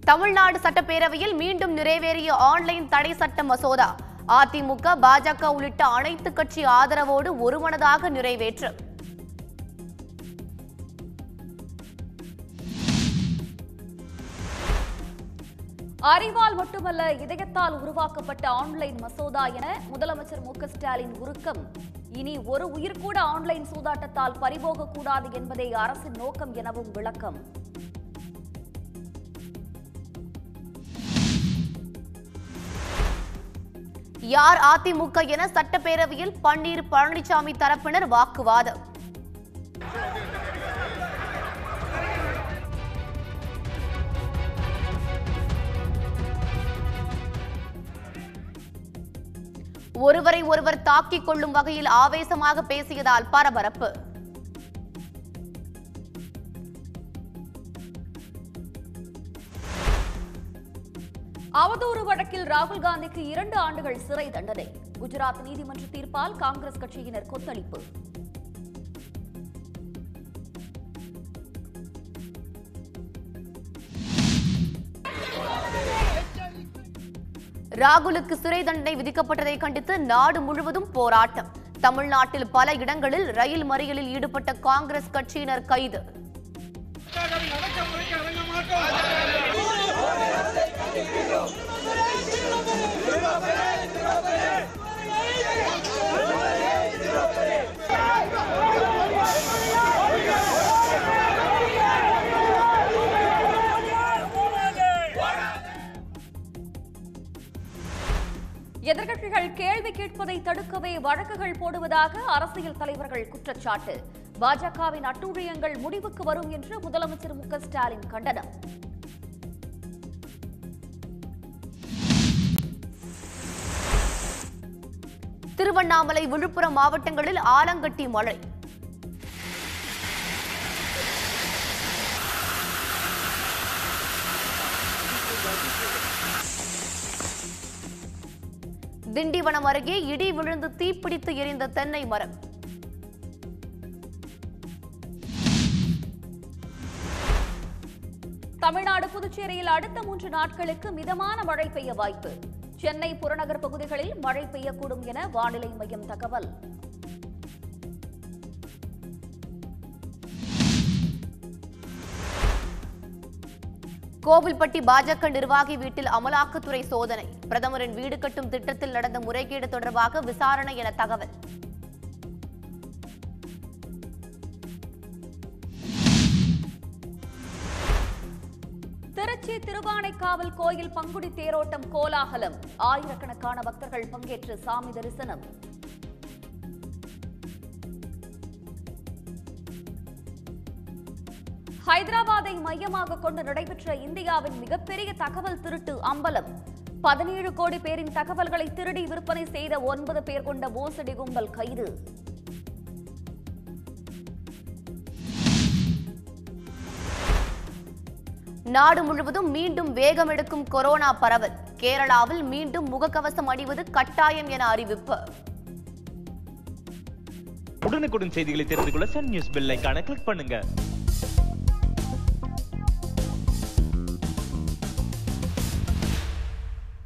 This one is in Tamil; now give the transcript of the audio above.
தமிழ்நாடு சட்டப்பேரவையில் மீண்டும் நிறைவேறிய ஆன்லைன் தடை சட்ட மசோதா அதிமுக பாஜக உள்ளிட்ட அனைத்து கட்சி ஆதரவோடு ஒருமனதாக நிறைவேற்று அறிவால் மட்டுமல்ல இதயத்தால் உருவாக்கப்பட்ட ஆன்லைன் மசோதா என முதலமைச்சர் மு க ஸ்டாலின் உருக்கம் இனி ஒரு உயிர் கூட ஆன்லைன் சூதாட்டத்தால் பறிபோக கூடாது என்பதே அரசின் நோக்கம் எனவும் விளக்கம் யார் அதிமுக என சட்டப்பேரவையில் பன்னீர் பழனிசாமி தரப்பினர் வாக்குவாதம் ஒருவரை ஒருவர் தாக்கிக் கொள்ளும் வகையில் ஆவேசமாக பேசியதால் பரபரப்பு அவதூறு வழக்கில் ராகுல் காந்திக்கு இரண்டு ஆண்டுகள் சிறை தண்டனை குஜராத் நீதிமன்ற தீர்ப்பால் காங்கிரஸ் கட்சியினர் கொந்தளிப்பு ராகுலுக்கு சிறை தண்டனை விதிக்கப்பட்டதை கண்டித்து நாடு முழுவதும் போராட்டம் தமிழ்நாட்டில் பல இடங்களில் ரயில் மறியலில் ஈடுபட்ட காங்கிரஸ் கட்சியினர் கைது அடக்குமுறைக்கு அடங்க மாட்டோம் எதிர்க்கட்சிகள் கேள்வி கேட்பதை தடுக்கவே வழக்குகள் போடுவதாக அரசியல் தலைவர்கள் குற்றச்சாட்டு பாஜகவின் அட்டூழியங்கள் முடிவுக்கு வரும் என்று முதலமைச்சர் மு க ஸ்டாலின் கண்டனம் திருவண்ணாமலை விழுப்புரம் மாவட்டங்களில் ஆலங்கட்டி மழை திண்டிவனம் அருகே இடி விழுந்து தீப்பிடித்து எரிந்த தென்னை மரம் தமிழ்நாடு புதுச்சேரியில் அடுத்த மூன்று நாட்களுக்கு மிதமான மழை பெய்ய வாய்ப்பு சென்னை புறநகர் பகுதிகளில் மழை பெய்யக்கூடும் என வானிலை மையம் தகவல் கோவில்பட்டி பாஜக நிர்வாகி வீட்டில் அமலாக்கத்துறை சோதனை பிரதமரின் வீடு கட்டும் திட்டத்தில் நடந்த முறைகேடு தொடர்பாக விசாரணை என தகவல் திருச்சி திருவானைக்காவல் கோயில் பங்குடி தேரோட்டம் கோலாகலம் ஆயிரக்கணக்கான பக்தர்கள் பங்கேற்று சாமி தரிசனம் ஹைதராபாத்தை மையமாக கொண்டு நடைபெற்ற இந்தியாவின் மிகப்பெரிய தகவல் திருட்டு அம்பலம் பதினேழு கோடி பேரின் தகவல்களை திருடி விற்பனை செய்த ஒன்பது பேர் கொண்ட மோசடி கும்பல் கைது நாடு முழுவதும் மீண்டும் வேகம் எடுக்கும் கொரோனா பரவல் கேரளாவில் மீண்டும் முகக்கவசம் அணிவது கட்டாயம் என அறிவிப்பு உடனுக்குடன் செய்திகளை தெரிந்து கொள்ள சன் நியூஸ் பெல் ஐகானை கிளிக் பண்ணுங்க